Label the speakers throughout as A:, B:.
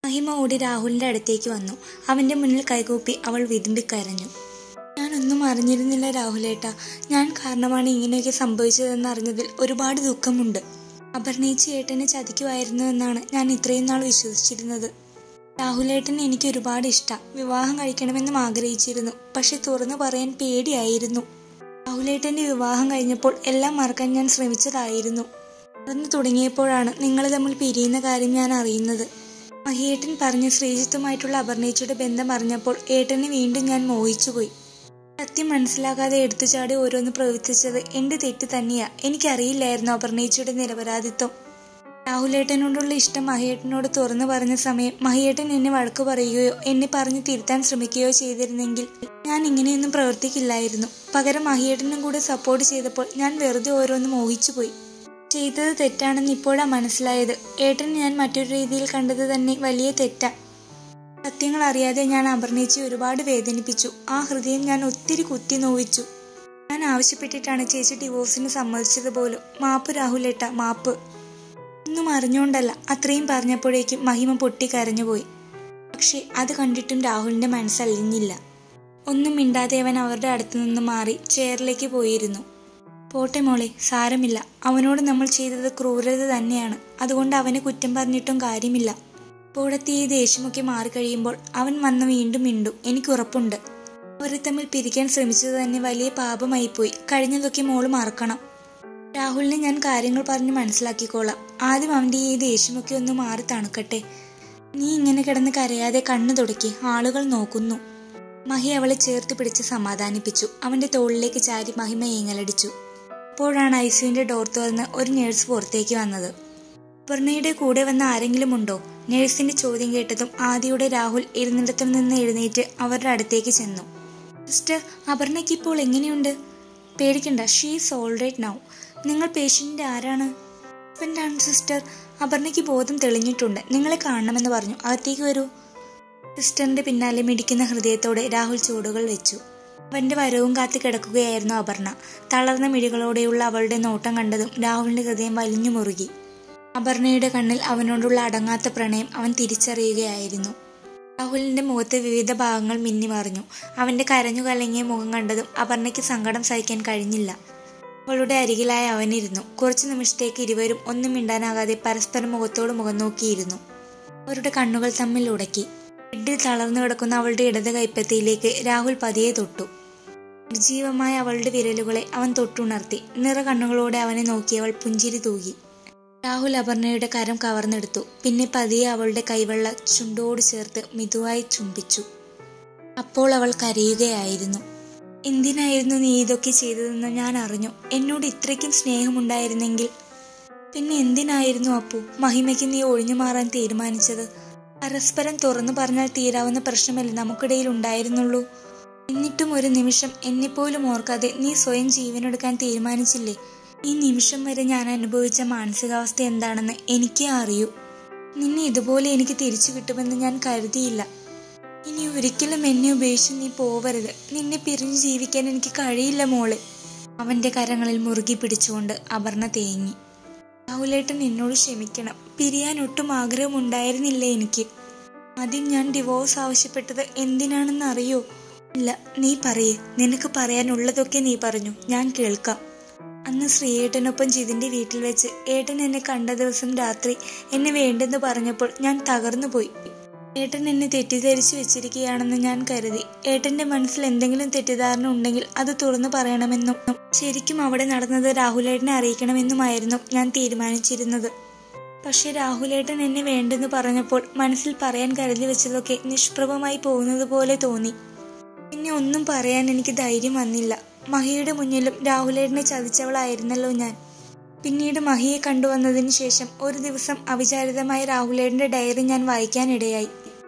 A: മഹിമ ഓടി രാഹുലിന്റെ അടുത്തേക്ക് വന്നു അവന്റെ മുന്നിൽ കൈകൂപ്പി അവൾ വിതുമ്പിക്കരഞ്ഞു ഞാനൊന്നും അറിഞ്ഞിരുന്നില്ല രാഹുലേട്ട ഞാൻ കാരണമാണ് ഇങ്ങനെയൊക്കെ സംഭവിച്ചതെന്ന് അറിഞ്ഞതിൽ ഒരുപാട് ദുഃഖമുണ്ട് അപർണയിച്ച് ഏട്ടനെ ചതിക്കുമായിരുന്നു എന്നാണ് ഞാൻ ഇത്രയും നാൾ വിശ്വസിച്ചിരുന്നത് രാഹുലേട്ടൻ എനിക്ക് ഒരുപാട് ഇഷ്ടം വിവാഹം കഴിക്കണമെന്നും ആഗ്രഹിച്ചിരുന്നു പക്ഷെ തുറന്നു പറയാൻ പേടിയായിരുന്നു രാഹുലേട്ടന്റെ വിവാഹം കഴിഞ്ഞപ്പോൾ എല്ലാം മറക്കാൻ ഞാൻ ശ്രമിച്ചതായിരുന്നു തുറന്നു തുടങ്ങിയപ്പോഴാണ് നിങ്ങൾ തമ്മിൽ പിരിയുന്ന കാര്യം ഞാൻ അറിയുന്നത് മഹിയേട്ടൻ പറഞ്ഞ ശ്രീജിത്തുമായിട്ടുള്ള അപർണേച്ചയുടെ ബന്ധം അറിഞ്ഞപ്പോൾ ഏട്ടനെ വീണ്ടും ഞാൻ മോഹിച്ചുപോയി സത്യം മനസ്സിലാക്കാതെ എടുത്തുചാടി ഓരോന്ന് പ്രവർത്തിച്ചത് എന്റെ തെറ്റ് തന്നെയാ എനിക്കറിയില്ലായിരുന്നു അപർണേച്ചയുടെ നിരപരാധിത്വം രാഹുലേട്ടനോടുള്ള ഇഷ്ടം മഹിയേട്ടനോട് തുറന്നു പറഞ്ഞ സമയം മഹിയേട്ടൻ എന്നെ വഴക്ക് പറയുകയോ എന്നെ പറഞ്ഞ് തിരുത്താൻ ശ്രമിക്കുകയോ ചെയ്തിരുന്നെങ്കിൽ ഞാൻ ഇങ്ങനെയൊന്നും പ്രവർത്തിക്കില്ലായിരുന്നു പകരം മഹിയേട്ടനും കൂടെ സപ്പോർട്ട് ചെയ്തപ്പോൾ ഞാൻ വെറുതെ ഓരോന്ന് മോഹിച്ചുപോയി ചെയ്തത് തെറ്റാണെന്ന് ഇപ്പോഴാ മനസ്സിലായത് ഏട്ടൻ ഞാൻ മറ്റൊരു രീതിയിൽ കണ്ടത് തന്നെ വലിയ തെറ്റാ സത്യങ്ങൾ അറിയാതെ ഞാൻ അപർണയിച്ച് ഒരുപാട് വേദനിപ്പിച്ചു ആ ഹൃദയം ഞാൻ ഒത്തിരി കുത്തി നോവിച്ചു ഞാൻ ആവശ്യപ്പെട്ടിട്ടാണ് ചേച്ചി ഡിവോഴ്സിന് സമ്മതിച്ചത് പോലും മാപ്പ് രാഹുലേട്ട മാപ്പ് ഒന്നും അറിഞ്ഞുകൊണ്ടല്ല അത്രയും പറഞ്ഞപ്പോഴേക്കും മഹിമ പൊട്ടി കരഞ്ഞുപോയി പക്ഷെ അത് കണ്ടിട്ടും രാഹുലിന്റെ മനസ്സലിഞ്ഞില്ല ഒന്നും മിണ്ടാതെ അവൻ അവരുടെ അടുത്തു നിന്ന് മാറി ചെയറിലേക്ക് പോയിരുന്നു പോട്ടെ മോളെ സാരമില്ല അവനോട് നമ്മൾ ചെയ്തത് ക്രൂരത തന്നെയാണ് അതുകൊണ്ട് അവനെ കുറ്റം പറഞ്ഞിട്ടും കാര്യമില്ല ഇപ്പോഴത്തെ ഈ ദേഷ്യമൊക്കെ മാറിക്കഴിയുമ്പോൾ അവൻ വന്ന് വീണ്ടും മിണ്ടും എനിക്ക് ഉറപ്പുണ്ട് അവരെ തമ്മിൽ പിരിക്കാൻ ശ്രമിച്ചത് തന്നെ വലിയ പാപമായിപ്പോയി കഴിഞ്ഞതൊക്കെ മോള് മറക്കണം രാഹുലിനെ ഞാൻ കാര്യങ്ങൾ പറഞ്ഞ് മനസ്സിലാക്കിക്കോളാം ആദ്യം അവന്റെ ഈ ദേഷ്യമൊക്കെ ഒന്ന് മാറി തണുക്കട്ടെ നീ ഇങ്ങനെ കിടന്ന് കരയാതെ കണ്ണു തുടക്കി ആളുകൾ നോക്കുന്നു മഹി അവളെ ചേർത്ത് പിടിച്ച് സമാധാനിപ്പിച്ചു അവന്റെ തോളിലേക്ക് ചാരി മഹിമ ഏങ്ങലടിച്ചു അപ്പോഴാണ് ഐസിയുവിന്റെ ഡോർ തുറന്ന് ഒരു നേഴ്സ് പുറത്തേക്ക് വന്നത് അപർണയുടെ കൂടെ വന്ന ആരെങ്കിലും ഉണ്ടോ നേഴ്സിന്റെ ചോദ്യം കേട്ടതും ആദിയുടെ രാഹുൽ ഇരുന്നിടത്തിൽ നിന്ന് എഴുന്നേറ്റ് അവരുടെ അടുത്തേക്ക് ചെന്നു സിസ്റ്റർ അപർണയ്ക്ക് ഇപ്പോൾ എങ്ങനെയുണ്ട് പേടിക്കണ്ട ഷീസ് ഓൾറൈറ്റ് നൗ നിങ്ങൾ പേഷ്യന്റിന്റെ ആരാണ് ഹസ്ബൻഡാണ് സിസ്റ്റർ അപർണയ്ക്ക് ബോധം തെളിഞ്ഞിട്ടുണ്ട് നിങ്ങളെ കാണണമെന്ന് പറഞ്ഞു അകത്തേക്ക് വരൂ സിസ്റ്ററിന്റെ പിന്നാലെ മിടിക്കുന്ന ഹൃദയത്തോടെ രാഹുൽ ചൂടുകൾ വെച്ചു അവന്റെ വരവും കാത്തു കിടക്കുകയായിരുന്നു അപർണ തളർന്ന മിഴികളോടെയുള്ള അവളുടെ നോട്ടം കണ്ടതും രാഹുലിന്റെ ഹൃദയം വലിഞ്ഞു മുറുകി അപർണയുടെ കണ്ണിൽ അവനോടുള്ള അടങ്ങാത്ത പ്രണയം അവൻ തിരിച്ചറിയുകയായിരുന്നു രാഹുലിന്റെ മുഖത്തെ വിവിധ ഭാഗങ്ങൾ മിന്നിമറിഞ്ഞു അവന്റെ കരഞ്ഞു കലങ്ങിയ മുഖം കണ്ടതും അപർണയ്ക്ക് സങ്കടം സഹിക്കാൻ കഴിഞ്ഞില്ല അവളുടെ അരികിലായി അവനിരുന്നു കുറച്ചു നിമിഷത്തേക്ക് ഇരുവരും ഒന്നും മിണ്ടാനാകാതെ പരസ്പരം മുഖത്തോട് മുഖം നോക്കിയിരുന്നു അവരുടെ കണ്ണുകൾ തമ്മിൽ ഉടക്കി ബെഡിൽ തളർന്നു കിടക്കുന്ന അവളുടെ ഇടത് കൈപ്പത്തിയിലേക്ക് രാഹുൽ പതിയെ തൊട്ടു നിർജീവമായ അവളുടെ വിരലുകളെ അവൻ തൊട്ടുണർത്തി നിറ കണ്ണുകളോടെ അവനെ നോക്കി അവൾ പുഞ്ചിരി തൂകി രാഹുൽ അപർണയുടെ കരം കവർന്നെടുത്തു പിന്നെ പതിയെ അവളുടെ കൈവെള്ള ചുണ്ടോട് ചേർത്ത് മിതുവായി ചുംബിച്ചു അപ്പോൾ അവൾ കരയുകയായിരുന്നു എന്തിനായിരുന്നു നീ ഇതൊക്കെ ചെയ്തതെന്ന് ഞാൻ അറിഞ്ഞു എന്നോട് ഇത്രയ്ക്കും സ്നേഹമുണ്ടായിരുന്നെങ്കിൽ പിന്നെ എന്തിനായിരുന്നു അപ്പു മഹിമയ്ക്ക് നീ ഒഴിഞ്ഞു മാറാൻ തീരുമാനിച്ചത് പരസ്പരം തുറന്നു പറഞ്ഞാൽ തീരാവുന്ന പ്രശ്നമല്ലേ നമുക്കിടയിൽ ഉണ്ടായിരുന്നുള്ളൂ എന്നിട്ടും ഒരു നിമിഷം എന്നെപ്പോലും ഓർക്കാതെ നീ സ്വയം ജീവനെടുക്കാൻ തീരുമാനിച്ചില്ലേ ഈ നിമിഷം വരെ ഞാൻ അനുഭവിച്ച മാനസികാവസ്ഥ എന്താണെന്ന് എനിക്കേ അറിയൂ നിന്നെ ഇതുപോലെ എനിക്ക് തിരിച്ചു കിട്ടുമെന്ന് ഞാൻ കരുതിയില്ല ഇനി ഒരിക്കലും എന്നെ ഉപേക്ഷിച്ച് നീ പോവരുത് നിന്നെ പിരിഞ്ഞു ജീവിക്കാൻ എനിക്ക് കഴിയില്ല മോളെ അവന്റെ കരങ്ങളിൽ മുറുകി പിടിച്ചുകൊണ്ട് അപർണ തേങ്ങി രാഹുലേട്ടൻ എന്നോട് ക്ഷമിക്കണം പിരിയാൻ ഒട്ടും ആഗ്രഹമുണ്ടായിരുന്നില്ല എനിക്ക് ആദ്യം ഞാൻ ഡിവോഴ്സ് ആവശ്യപ്പെട്ടത് എന്തിനാണെന്ന് അറിയോ ഇല്ല നീ പറയേ നിനക്ക് പറയാനുള്ളതൊക്കെ നീ പറഞ്ഞു ഞാൻ കേൾക്കാം അന്ന് ശ്രീയേട്ടനൊപ്പം ജിതിന്റെ വീട്ടിൽ വെച്ച് ഏട്ടൻ എന്നെ കണ്ട ദിവസം രാത്രി എന്നെ വേണ്ടെന്ന് പറഞ്ഞപ്പോൾ ഞാൻ തകർന്നു പോയി ഏട്ടൻ എന്നെ തെറ്റിദ്ധരിച്ചു വെച്ചിരിക്കുകയാണെന്ന് ഞാൻ കരുതി ഏട്ടന്റെ മനസ്സിൽ എന്തെങ്കിലും തെറ്റിദ്ധാരണ ഉണ്ടെങ്കിൽ അത് തുറന്നു പറയണമെന്നും ശരിക്കും അവിടെ നടന്നത് രാഹുലേട്ടനെ അറിയിക്കണമെന്നുമായിരുന്നു ഞാൻ തീരുമാനിച്ചിരുന്നത് പക്ഷെ രാഹുലേട്ടൻ എന്നെ വേണ്ടെന്ന് പറഞ്ഞപ്പോൾ മനസ്സിൽ പറയാൻ കരുതി വെച്ചതൊക്കെ നിഷ്പ്രഭമായി പോകുന്നത് പോലെ തോന്നി പിന്നെ ഒന്നും പറയാൻ എനിക്ക് ധൈര്യം വന്നില്ല മഹിയുടെ മുന്നിലും രാഹുലേട്ടനെ ചതിച്ചവളായിരുന്നല്ലോ ഞാൻ പിന്നീട് മഹിയെ കണ്ടുവന്നതിന് ശേഷം ഒരു ദിവസം അവിചാരിതമായി രാഹുലേട്ടന്റെ ഡയറി ഞാൻ വായിക്കാനിടയായി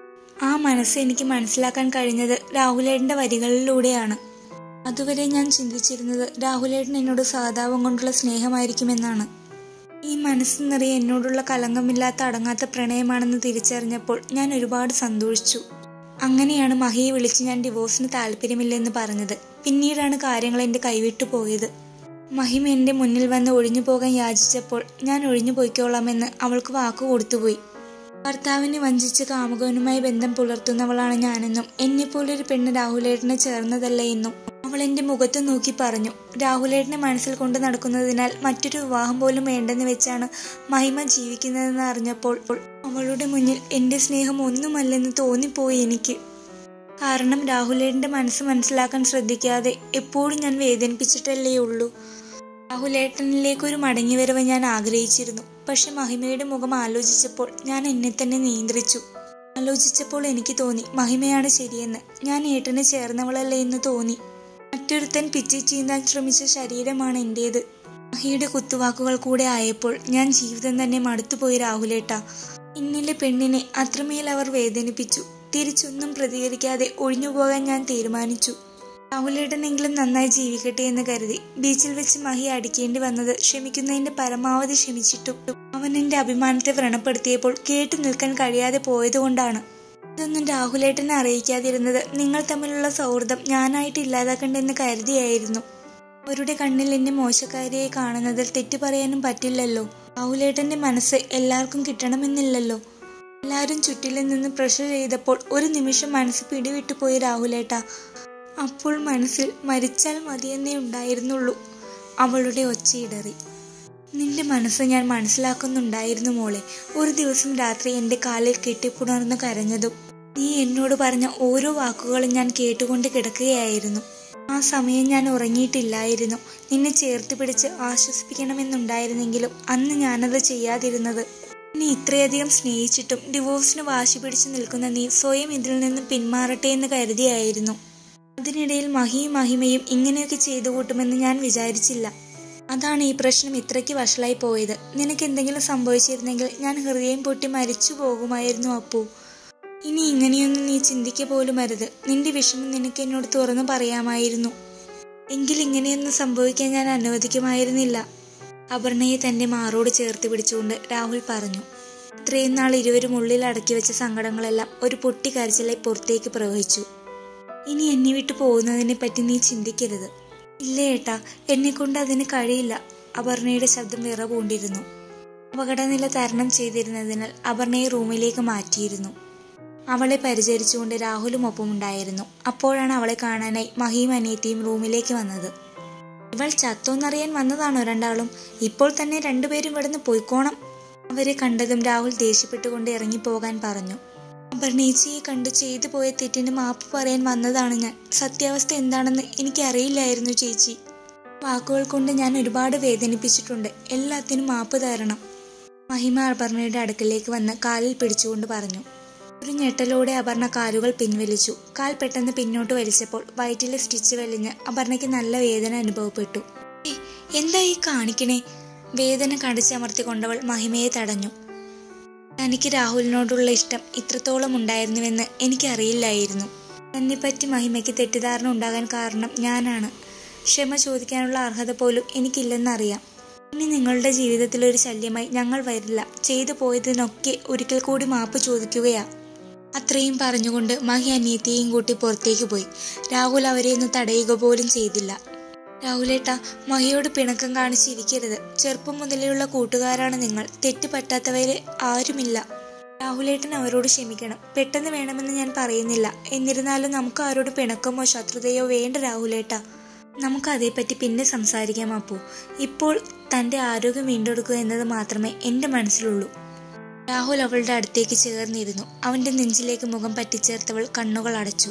A: ആ മനസ്സ് എനിക്ക് മനസ്സിലാക്കാൻ കഴിഞ്ഞത് രാഹുലേട്ടന്റെ വരികളിലൂടെയാണ് അതുവരെ ഞാൻ ചിന്തിച്ചിരുന്നത് രാഹുലേട്ടൻ എന്നോട് സഹതാപം കൊണ്ടുള്ള സ്നേഹമായിരിക്കുമെന്നാണ് ഈ മനസ്സ് നിറയെ എന്നോടുള്ള കലങ്കമില്ലാത്ത അടങ്ങാത്ത പ്രണയമാണെന്ന് തിരിച്ചറിഞ്ഞപ്പോൾ ഞാൻ ഒരുപാട് സന്തോഷിച്ചു അങ്ങനെയാണ് മഹിയെ വിളിച്ച് ഞാൻ ഡിവോഴ്സിന് താല്പര്യമില്ലെന്ന് പറഞ്ഞത് പിന്നീടാണ് കാര്യങ്ങൾ എന്റെ കൈവിട്ടു പോയത് മഹിമ എന്റെ മുന്നിൽ വന്ന് ഒഴിഞ്ഞു പോകാൻ യാചിച്ചപ്പോൾ ഞാൻ ഒഴിഞ്ഞു പോയിക്കോളാമെന്ന് അവൾക്ക് വാക്കു കൊടുത്തുപോയി ഭർത്താവിനെ വഞ്ചിച്ച് കാമുകവനുമായി ബന്ധം പുലർത്തുന്നവളാണ് ഞാനെന്നും എന്നെപ്പോലൊരു പെണ്ണ് രാഹുലേട്ടനെ ചേർന്നതല്ല എന്നും അവൾ എന്റെ മുഖത്ത് നോക്കി പറഞ്ഞു രാഹുലേട്ടനെ മനസ്സിൽ കൊണ്ട് നടക്കുന്നതിനാൽ മറ്റൊരു വിവാഹം പോലും വേണ്ടെന്ന് വെച്ചാണ് മഹിമ ജീവിക്കുന്നതെന്ന് അറിഞ്ഞപ്പോൾ അവളുടെ മുന്നിൽ എന്റെ സ്നേഹം ഒന്നുമല്ലെന്ന് തോന്നിപ്പോയി എനിക്ക് കാരണം രാഹുലേട്ടന്റെ മനസ്സ് മനസ്സിലാക്കാൻ ശ്രദ്ധിക്കാതെ എപ്പോഴും ഞാൻ വേദനിപ്പിച്ചിട്ടല്ലേ ഉള്ളൂ രാഹുലേട്ടനിലേക്ക് ഒരു മടങ്ങിവരവ് ഞാൻ ആഗ്രഹിച്ചിരുന്നു പക്ഷെ മഹിമയുടെ മുഖം ആലോചിച്ചപ്പോൾ ഞാൻ എന്നെ തന്നെ നിയന്ത്രിച്ചു ആലോചിച്ചപ്പോൾ എനിക്ക് തോന്നി മഹിമയാണ് ശരിയെന്ന് ഞാൻ ഏട്ടന് ചേർന്നവളല്ലേ എന്ന് തോന്നി മറ്റൊരുത്തൻ പിച്ചി ചീന്താൻ ശ്രമിച്ച ശരീരമാണ് എന്റേത് മഹിയുടെ കുത്തുവാക്കുകൾ കൂടെ ആയപ്പോൾ ഞാൻ ജീവിതം തന്നെ മടുത്തുപോയി രാഹുലേട്ട ഇന്നിലെ പെണ്ണിനെ അത്രമേൽ അവർ വേദനിപ്പിച്ചു തിരിച്ചൊന്നും പ്രതികരിക്കാതെ ഒഴിഞ്ഞുപോകാൻ ഞാൻ തീരുമാനിച്ചു രാഹുലേട്ടനെങ്കിലും നന്നായി ജീവിക്കട്ടെ എന്ന് കരുതി ബീച്ചിൽ വെച്ച് മഹി അടിക്കേണ്ടി വന്നത് ക്ഷമിക്കുന്നതിന്റെ പരമാവധി ക്ഷമിച്ചിട്ടും അവൻ എന്റെ അഭിമാനത്തെ വ്രണപ്പെടുത്തിയപ്പോൾ കേട്ടു നിൽക്കാൻ കഴിയാതെ പോയതുകൊണ്ടാണ് ഇതൊന്നും രാഹുലേട്ടനെ അറിയിക്കാതിരുന്നത് നിങ്ങൾ തമ്മിലുള്ള സൗഹൃദം ഞാനായിട്ട് ഇല്ലാതാക്കണ്ടെന്ന് കരുതിയായിരുന്നു അവരുടെ കണ്ണിൽ എന്നെ മോശക്കാരിയായി കാണുന്നതിൽ തെറ്റു പറയാനും പറ്റില്ലല്ലോ രാഹുലേട്ടന്റെ മനസ്സ് എല്ലാവർക്കും കിട്ടണമെന്നില്ലല്ലോ എല്ലാവരും ചുറ്റിലും നിന്ന് പ്രഷർ ചെയ്തപ്പോൾ ഒരു നിമിഷം മനസ്സ് പിടിവിട്ടു പോയി രാഹുലേട്ട അപ്പോൾ മനസ്സിൽ മരിച്ചാൽ മതിയെന്നേ ഉണ്ടായിരുന്നുള്ളൂ അവളുടെ ഒച്ചയിടറി നിന്റെ മനസ്സ് ഞാൻ മനസ്സിലാക്കുന്നുണ്ടായിരുന്നു മോളെ ഒരു ദിവസം രാത്രി എന്റെ കാലിൽ കെട്ടിപ്പുണർന്ന് കരഞ്ഞതും നീ എന്നോട് പറഞ്ഞ ഓരോ വാക്കുകളും ഞാൻ കേട്ടുകൊണ്ട് കിടക്കുകയായിരുന്നു ആ സമയം ഞാൻ ഉറങ്ങിയിട്ടില്ലായിരുന്നു നിന്നെ ചേർത്ത് പിടിച്ച് ആശ്വസിപ്പിക്കണമെന്നുണ്ടായിരുന്നെങ്കിലും അന്ന് ഞാനത് ചെയ്യാതിരുന്നത് നീ ഇത്രയധികം സ്നേഹിച്ചിട്ടും ഡിവോഴ്സിന് വാശി പിടിച്ചു നിൽക്കുന്ന നീ സ്വയം ഇതിൽ നിന്ന് പിന്മാറട്ടെ എന്ന് കരുതിയായിരുന്നു അതിനിടയിൽ മഹിയും മഹിമയും ഇങ്ങനെയൊക്കെ ചെയ്തു കൂട്ടുമെന്ന് ഞാൻ വിചാരിച്ചില്ല അതാണ് ഈ പ്രശ്നം ഇത്രയ്ക്ക് വഷളായി പോയത് നിനക്ക് എന്തെങ്കിലും സംഭവിച്ചിരുന്നെങ്കിൽ ഞാൻ ഹൃദയം പൊട്ടി മരിച്ചു പോകുമായിരുന്നു അപ്പു ഇനി ഇങ്ങനെയൊന്നും നീ ചിന്തിക്ക പോലും അരുത് നിന്റെ വിഷമം നിനക്ക് എന്നോട് തുറന്നു പറയാമായിരുന്നു എങ്കിൽ ഇങ്ങനെയൊന്നും സംഭവിക്കാൻ ഞാൻ അനുവദിക്കുമായിരുന്നില്ല അപർണയെ തന്റെ മാറോട് ചേർത്ത് പിടിച്ചുകൊണ്ട് രാഹുൽ പറഞ്ഞു ഇത്രയും നാൾ ഇരുവരും ഉള്ളിൽ അടക്കി വെച്ച സങ്കടങ്ങളെല്ലാം ഒരു പൊട്ടി കരച്ചിലായി പുറത്തേക്ക് പ്രവഹിച്ചു ഇനി എന്നെ വിട്ടു പോകുന്നതിനെ പറ്റി നീ ചിന്തിക്കരുത് ഇല്ല ഏട്ടാ എന്നെ കൊണ്ട് അതിന് കഴിയില്ല അപർണയുടെ ശബ്ദം വിറപൂണ്ടിരുന്നു അപകടനില തരണം ചെയ്തിരുന്നതിനാൽ അപർണയെ റൂമിലേക്ക് മാറ്റിയിരുന്നു അവളെ പരിചരിച്ചുകൊണ്ട് രാഹുലും ഒപ്പമുണ്ടായിരുന്നു അപ്പോഴാണ് അവളെ കാണാനായി മഹിയും അനിയത്തിയും റൂമിലേക്ക് വന്നത് ഇവൾ ചത്തോന്നറിയാൻ വന്നതാണോ രണ്ടാളും ഇപ്പോൾ തന്നെ രണ്ടുപേരും ഇവിടുന്ന് പോയിക്കോണം അവരെ കണ്ടതും രാഹുൽ ദേഷ്യപ്പെട്ടുകൊണ്ട് ഇറങ്ങിപ്പോകാൻ പറഞ്ഞു അപർണേച്ചിയെ കണ്ട് ചെയ്തു പോയ തെറ്റിന് മാപ്പ് പറയാൻ വന്നതാണ് ഞാൻ സത്യാവസ്ഥ എന്താണെന്ന് എനിക്കറിയില്ലായിരുന്നു ചേച്ചി വാക്കുകൾ കൊണ്ട് ഞാൻ ഒരുപാട് വേദനിപ്പിച്ചിട്ടുണ്ട് എല്ലാത്തിനും മാപ്പ് തരണം മഹിമ അപർണയുടെ അടുക്കലേക്ക് വന്ന് കാലിൽ പിടിച്ചുകൊണ്ട് പറഞ്ഞു ഒരു ഞെട്ടലോടെ അപർണ കാലുകൾ പിൻവലിച്ചു കാൽ പെട്ടെന്ന് പിന്നോട്ട് വലിച്ചപ്പോൾ വയറ്റിലെ സ്റ്റിച്ച് വലിഞ്ഞ് അപർണയ്ക്ക് നല്ല വേദന അനുഭവപ്പെട്ടു "ഏയ്, എന്താ ഈ കാണിക്കണേ വേദന കടിച്ചമർത്തിക്കൊണ്ടവൾ മഹിമയെ തടഞ്ഞു തനിക്ക് രാഹുലിനോടുള്ള ഇഷ്ടം ഇത്രത്തോളം ഉണ്ടായിരുന്നുവെന്ന് എനിക്കറിയില്ലായിരുന്നു എന്നെപ്പറ്റി മഹിമയ്ക്ക് തെറ്റിദ്ധാരണ ഉണ്ടാകാൻ കാരണം ഞാനാണ് ക്ഷമ ചോദിക്കാനുള്ള അർഹത പോലും എനിക്കില്ലെന്നറിയാം ഇനി നിങ്ങളുടെ ജീവിതത്തിൽ ഒരു ശല്യമായി ഞങ്ങൾ വരില്ല ചെയ്തു പോയതിനൊക്കെ ഒരിക്കൽ കൂടി മാപ്പ് ചോദിക്കുകയാ അത്രയും പറഞ്ഞുകൊണ്ട് മഹി അനിയത്തിയെയും കൂട്ടി പുറത്തേക്ക് പോയി രാഹുൽ അവരെ ഒന്ന് തടയുക പോലും ചെയ്തില്ല രാഹുലേട്ട മഹിയോട് പിണക്കം കാണിച്ചിരിക്കരുത് ചെറുപ്പം മുതലേയുള്ള കൂട്ടുകാരാണ് നിങ്ങൾ തെറ്റ് പറ്റാത്തവരെ ആരുമില്ല രാഹുലേട്ടൻ അവരോട് ക്ഷമിക്കണം പെട്ടെന്ന് വേണമെന്ന് ഞാൻ പറയുന്നില്ല എന്നിരുന്നാലും നമുക്ക് ആരോട് പിണക്കമോ ശത്രുതയോ വേണ്ട രാഹുലേട്ട നമുക്ക് അതേപ്പറ്റി പിന്നെ സംസാരിക്കാം അപ്പു ഇപ്പോൾ തന്റെ ആരോഗ്യം വീണ്ടെടുക്കുക എന്നത് മാത്രമേ എൻ്റെ മനസ്സിലുള്ളൂ രാഹുൽ അവളുടെ അടുത്തേക്ക് ചേർന്നിരുന്നു അവന്റെ നെഞ്ചിലേക്ക് മുഖം പറ്റിച്ചേർത്തവൾ കണ്ണുകൾ അടച്ചു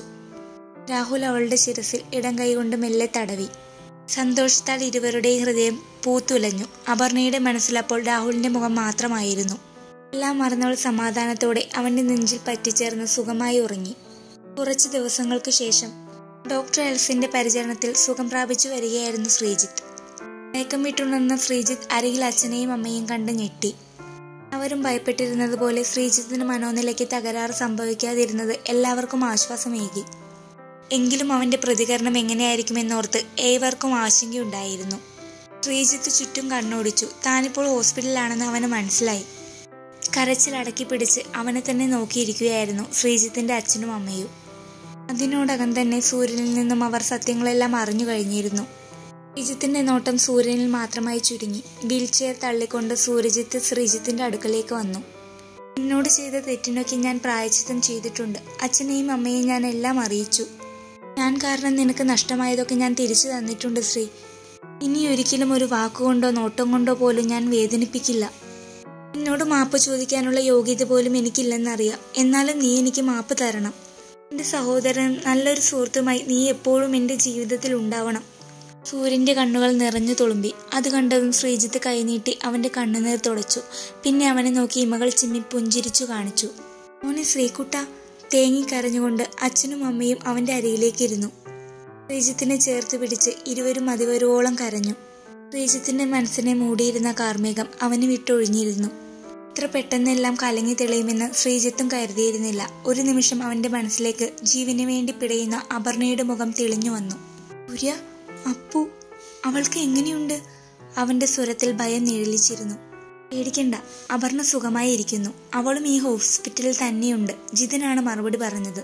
A: രാഹുൽ അവളുടെ ശിരസിൽ ഇടം കൈകൊണ്ട് മെല്ലെ തടവി സന്തോഷത്താൽ ഇരുവരുടെയും ഹൃദയം പൂത്തുലഞ്ഞു അപർണയുടെ മനസ്സിലപ്പോൾ രാഹുലിന്റെ മുഖം മാത്രമായിരുന്നു എല്ലാം മറന്നവൾ സമാധാനത്തോടെ അവന്റെ നെഞ്ചിൽ പറ്റിച്ചേർന്ന് സുഖമായി ഉറങ്ങി കുറച്ചു ദിവസങ്ങൾക്ക് ശേഷം ഡോക്ടർ എൽസിന്റെ പരിചരണത്തിൽ സുഖം പ്രാപിച്ചു വരികയായിരുന്നു ശ്രീജിത്ത് മയക്കം വിട്ടുണർന്ന ശ്രീജിത്ത് അരികിൽ അച്ഛനെയും അമ്മയും കണ്ട് ഞെട്ടി അവരും ഭയപ്പെട്ടിരുന്നത് പോലെ ശ്രീജിത്തിന് മനോനിലയ്ക്ക് തകരാറ് സംഭവിക്കാതിരുന്നത് എല്ലാവർക്കും ആശ്വാസമേകി എങ്കിലും അവന്റെ പ്രതികരണം എങ്ങനെയായിരിക്കുമെന്നോർത്ത് ഏവർക്കും ആശങ്കയുണ്ടായിരുന്നു ശ്രീജിത്ത് ചുറ്റും കണ്ണോടിച്ചു താനിപ്പോൾ ഹോസ്പിറ്റലിലാണെന്ന് അവന് മനസ്സിലായി കരച്ചിൽ അടക്കി പിടിച്ച് അവനെ തന്നെ നോക്കിയിരിക്കുകയായിരുന്നു ശ്രീജിത്തിന്റെ അച്ഛനും അമ്മയും അതിനോടകം തന്നെ സൂര്യനിൽ നിന്നും അവർ സത്യങ്ങളെല്ലാം അറിഞ്ഞു കഴിഞ്ഞിരുന്നു ശ്രീജിത്തിന്റെ നോട്ടം സൂര്യനിൽ മാത്രമായി ചുരുങ്ങി വീൽചെയർ തള്ളിക്കൊണ്ട് സൂര്യജിത്ത് ശ്രീജിത്തിന്റെ അടുക്കലേക്ക് വന്നു എന്നോട് ചെയ്ത തെറ്റിനൊക്കെ ഞാൻ പ്രായച്ചിത്തം ചെയ്തിട്ടുണ്ട് അച്ഛനെയും അമ്മയെയും ഞാൻ എല്ലാം അറിയിച്ചു ഞാൻ കാരണം നിനക്ക് നഷ്ടമായതൊക്കെ ഞാൻ തിരിച്ചു തന്നിട്ടുണ്ട് ശ്രീ ഇനി ഒരിക്കലും ഒരു വാക്കുകൊണ്ടോ നോട്ടം കൊണ്ടോ പോലും ഞാൻ വേദനിപ്പിക്കില്ല എന്നോട് മാപ്പ് ചോദിക്കാനുള്ള യോഗ്യത പോലും എനിക്കില്ലെന്നറിയാം എന്നാലും നീ എനിക്ക് മാപ്പ് തരണം എൻ്റെ സഹോദരനും നല്ലൊരു സുഹൃത്തുമായി നീ എപ്പോഴും എൻ്റെ ജീവിതത്തിൽ ഉണ്ടാവണം സൂര്യന്റെ കണ്ണുകൾ നിറഞ്ഞു തുളുമ്പി അത് കണ്ടതും ശ്രീജിത്ത് കൈനീട്ടി അവന്റെ കണ്ണുനീർ തുടച്ചു പിന്നെ അവനെ നോക്കി ഇമകൾ ചിമ്മി പുഞ്ചിരിച്ചു കാണിച്ചു മോനെ ശ്രീകുട്ട തേങ്ങിക്കരഞ്ഞുകൊണ്ട് അച്ഛനും അമ്മയും അവന്റെ അരികിലേക്കിരുന്നു ശ്രീജിത്തിനെ ചേർത്ത് പിടിച്ച് ഇരുവരും അതിവരോളം കരഞ്ഞു ശ്രീജിത്തിന്റെ മനസ്സിനെ മൂടിയിരുന്ന കാർമേഘം അവന് വിട്ടൊഴിഞ്ഞിരുന്നു ഇത്ര പെട്ടെന്നെല്ലാം കലങ്ങി തെളിയുമെന്ന് ശ്രീജിത്തും കരുതിയിരുന്നില്ല ഒരു നിമിഷം അവന്റെ മനസ്സിലേക്ക് ജീവന് വേണ്ടി പിടയുന്ന അപർണയുടെ മുഖം തെളിഞ്ഞു വന്നു സൂര്യ അപ്പു അവൾക്ക് എങ്ങനെയുണ്ട് അവന്റെ സ്വരത്തിൽ ഭയം നിഴലിച്ചിരുന്നു പേടിക്കണ്ട അപർണ സുഖമായി ഇരിക്കുന്നു അവളും ഈ ഹോസ്പിറ്റലിൽ തന്നെയുണ്ട് ജിതിനാണ് മറുപടി പറഞ്ഞത്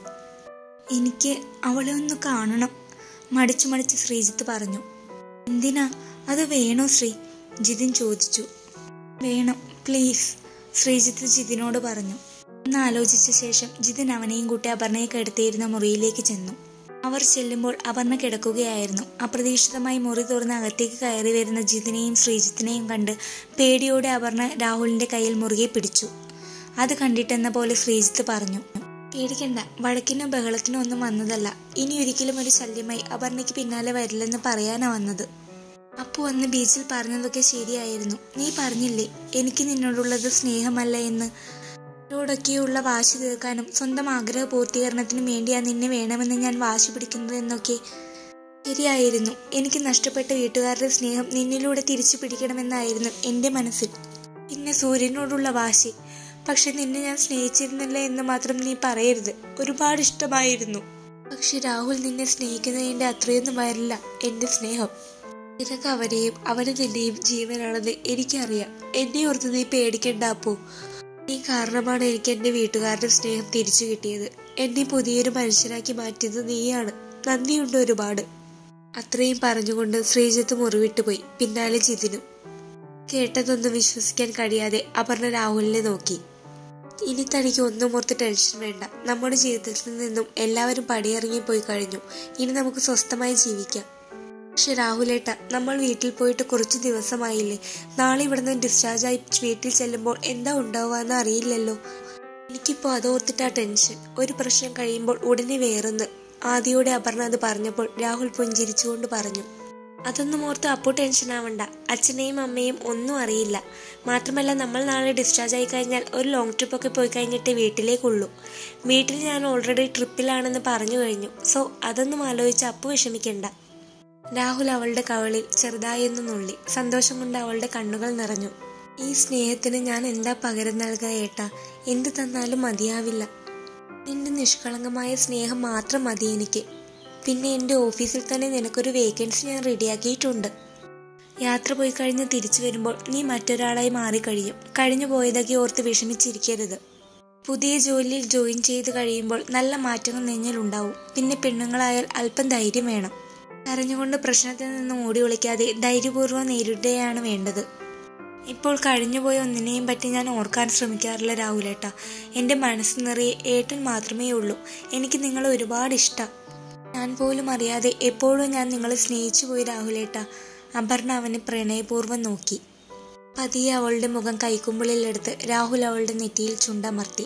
A: എനിക്ക് അവളെ ഒന്ന് കാണണം മടിച്ചു മടിച്ച് ശ്രീജിത്ത് പറഞ്ഞു എന്തിനാ അത് വേണോ ശ്രീ ജിതിൻ ചോദിച്ചു വേണം പ്ലീസ് ശ്രീജിത്ത് ജിതിനോട് പറഞ്ഞു ഒന്ന് ആലോചിച്ച ശേഷം ജിതിൻ അവനെയും കൂട്ടി അപർണയെ കിടത്തിയിരുന്ന മുറിയിലേക്ക് ചെന്നു അവർ ചെല്ലുമ്പോൾ അപർണ കിടക്കുകയായിരുന്നു അപ്രതീക്ഷിതമായി മുറി തുറന്ന് അകത്തേക്ക് കയറി വരുന്ന ജിതിനെയും ശ്രീജിത്തിനെയും കണ്ട് പേടിയോടെ അപർണ രാഹുലിന്റെ കയ്യിൽ മുറുകെ പിടിച്ചു അത് കണ്ടിട്ടെന്ന പോലെ ശ്രീജിത്ത് പറഞ്ഞു പേടിക്കണ്ട വഴക്കിനോ ബഹളത്തിനോ ഒന്നും വന്നതല്ല ഇനി ഒരിക്കലും ഒരു ശല്യമായി അപർണയ്ക്ക് പിന്നാലെ വരില്ലെന്ന് പറയാനാ വന്നത് അപ്പു അന്ന് ബീച്ചിൽ പറഞ്ഞതൊക്കെ ശരിയായിരുന്നു നീ പറഞ്ഞില്ലേ എനിക്ക് നിന്നോടുള്ളത് സ്നേഹമല്ല എന്ന് ോടൊക്കെയുള്ള വാശി തീർക്കാനും സ്വന്തം ആഗ്രഹ പൂർത്തീകരണത്തിനും വേണ്ടിയാ നിന്നെ വേണമെന്ന് ഞാൻ വാശി പിടിക്കുന്നതെന്നൊക്കെ ശരിയായിരുന്നു എനിക്ക് നഷ്ടപ്പെട്ട വീട്ടുകാരുടെ സ്നേഹം നിന്നിലൂടെ തിരിച്ചു പിടിക്കണമെന്നായിരുന്നു എൻ്റെ മനസ്സിൽ പിന്നെ സൂര്യനോടുള്ള വാശി പക്ഷെ നിന്നെ ഞാൻ സ്നേഹിച്ചിരുന്നില്ല എന്ന് മാത്രം നീ പറയരുത് ഒരുപാട് ഇഷ്ടമായിരുന്നു പക്ഷെ രാഹുൽ നിന്നെ സ്നേഹിക്കുന്നതിൻ്റെ അത്രയൊന്നും വരില്ല എൻ്റെ സ്നേഹം നിനക്ക് അവരെയും അവന് നിന്റെയും ജീവനാണെന്ന് എനിക്കറിയാം എന്നെ ഓർത്ത് നീ പേടിക്കണ്ട അപ്പോ നീ കാരണമാണ് എനിക്ക് എൻ്റെ വീട്ടുകാരുടെ സ്നേഹം തിരിച്ചു കിട്ടിയത് എന്നെ പുതിയൊരു മനുഷ്യനാക്കി മാറ്റിയത് നീയാണ് നന്ദിയുണ്ട് ഒരുപാട് അത്രയും പറഞ്ഞുകൊണ്ട് ശ്രീജിത്ത് മുറിവിട്ട് പോയി പിന്നാലെ ജിതിനും കേട്ടതൊന്നും വിശ്വസിക്കാൻ കഴിയാതെ അപർണ രാഹുലിനെ നോക്കി ഇനി തനിക്ക് ഒന്നും ഓർത്ത് ടെൻഷൻ വേണ്ട നമ്മുടെ ജീവിതത്തിൽ നിന്നും എല്ലാവരും പടിയിറങ്ങി പോയി കഴിഞ്ഞു ഇനി നമുക്ക് സ്വസ്ഥമായി ജീവിക്കാം പക്ഷെ രാഹുലേട്ട നമ്മൾ വീട്ടിൽ പോയിട്ട് കുറച്ച് ദിവസമായില്ലേ നാളെ ഇവിടുന്ന് ഡിസ്ചാർജ് ആയി വീട്ടിൽ ചെല്ലുമ്പോൾ എന്താ ഉണ്ടാവുക അറിയില്ലല്ലോ എനിക്കിപ്പോൾ അതോർത്തിട്ടാ ടെൻഷൻ ഒരു പ്രശ്നം കഴിയുമ്പോൾ ഉടനെ വേറൊന്ന് ആദ്യയോടെ അപർണ അത് പറഞ്ഞപ്പോൾ രാഹുൽ പുഞ്ചിരിച്ചുകൊണ്ട് പറഞ്ഞു അതൊന്നും ഓർത്ത് അപ്പോൾ ടെൻഷൻ ആവണ്ട അച്ഛനെയും അമ്മയും ഒന്നും അറിയില്ല മാത്രമല്ല നമ്മൾ നാളെ ഡിസ്ചാർജ് ആയി കഴിഞ്ഞാൽ ഒരു ലോങ് ട്രിപ്പ് ഒക്കെ പോയി കഴിഞ്ഞിട്ട് വീട്ടിലേക്കുള്ളൂ വീട്ടിൽ ഞാൻ ഓൾറെഡി ട്രിപ്പിലാണെന്ന് പറഞ്ഞു കഴിഞ്ഞു സോ അതൊന്നും ആലോചിച്ച് അപ്പു വിഷമിക്കണ്ട രാഹുൽ അവളുടെ കവളിൽ ചെറുതായൊന്നു നുള്ളി സന്തോഷം കൊണ്ട് അവളുടെ കണ്ണുകൾ നിറഞ്ഞു ഈ സ്നേഹത്തിന് ഞാൻ എന്താ പകരം നൽകുക ഏട്ടാ എന്ത് തന്നാലും മതിയാവില്ല നിന്റെ നിഷ്കളങ്കമായ സ്നേഹം മാത്രം മതി എനിക്ക് പിന്നെ എൻ്റെ ഓഫീസിൽ തന്നെ നിനക്കൊരു വേക്കൻസി ഞാൻ റെഡിയാക്കിയിട്ടുണ്ട് യാത്ര പോയി കഴിഞ്ഞ് തിരിച്ചു വരുമ്പോൾ നീ മറ്റൊരാളായി മാറിക്കഴിയും കഴിഞ്ഞു പോയതൊക്കെ ഓർത്ത് വിഷമിച്ചിരിക്കരുത് പുതിയ ജോലിയിൽ ജോയിൻ ചെയ്ത് കഴിയുമ്പോൾ നല്ല മാറ്റങ്ങൾ നെഞ്ഞിലുണ്ടാവും പിന്നെ പെണ്ണുങ്ങളായാൽ അല്പം ധൈര്യം വേണം കരഞ്ഞുകൊണ്ട് പ്രശ്നത്തിൽ നിന്ന് ഓടി ഒളിക്കാതെ ധൈര്യപൂർവ്വം നേരിടുകയാണ് വേണ്ടത് ഇപ്പോൾ കഴിഞ്ഞുപോയ ഒന്നിനെയും പറ്റി ഞാൻ ഓർക്കാൻ ശ്രമിക്കാറില്ല രാഹുലേട്ട എൻ്റെ മനസ്സ് നിറയെ ഏട്ടൻ മാത്രമേ ഉള്ളൂ എനിക്ക് നിങ്ങളെ ഒരുപാട് ഇഷ്ടം ഞാൻ പോലും അറിയാതെ എപ്പോഴും ഞാൻ നിങ്ങളെ സ്നേഹിച്ചു പോയി രാഹുലേട്ട അപർണ അവനെ പ്രണയപൂർവ്വം നോക്കി പതിയെ അവളുടെ മുഖം കൈക്കുമ്പിളിലെടുത്ത് രാഹുൽ അവളുടെ നെറ്റിയിൽ ചുണ്ടമർത്തി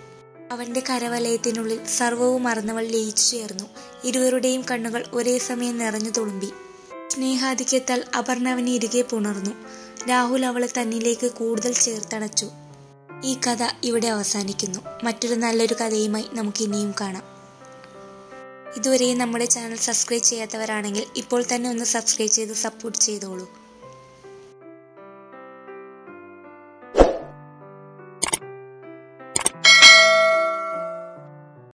A: അവന്റെ കരവലയത്തിനുള്ളിൽ സർവവും മറന്നവൾ ലയിച്ചു ചേർന്നു ഇരുവരുടെയും കണ്ണുകൾ ഒരേ സമയം നിറഞ്ഞു തുളുമ്പി സ്നേഹാധിക്യത്താൽ അപർണ അവനെ ഇറുകെ പുണർന്നു രാഹുൽ അവളെ തന്നിലേക്ക് കൂടുതൽ ചേർത്തണച്ചു ഈ കഥ ഇവിടെ അവസാനിക്കുന്നു മറ്റൊരു നല്ലൊരു കഥയുമായി നമുക്ക് ഇനിയും കാണാം ഇതുവരെയും നമ്മുടെ ചാനൽ സബ്സ്ക്രൈബ് ചെയ്യാത്തവരാണെങ്കിൽ ഇപ്പോൾ തന്നെ ഒന്ന് സബ്സ്ക്രൈബ് ചെയ്ത് സപ്പോർട്ട് ചെയ്തോളൂ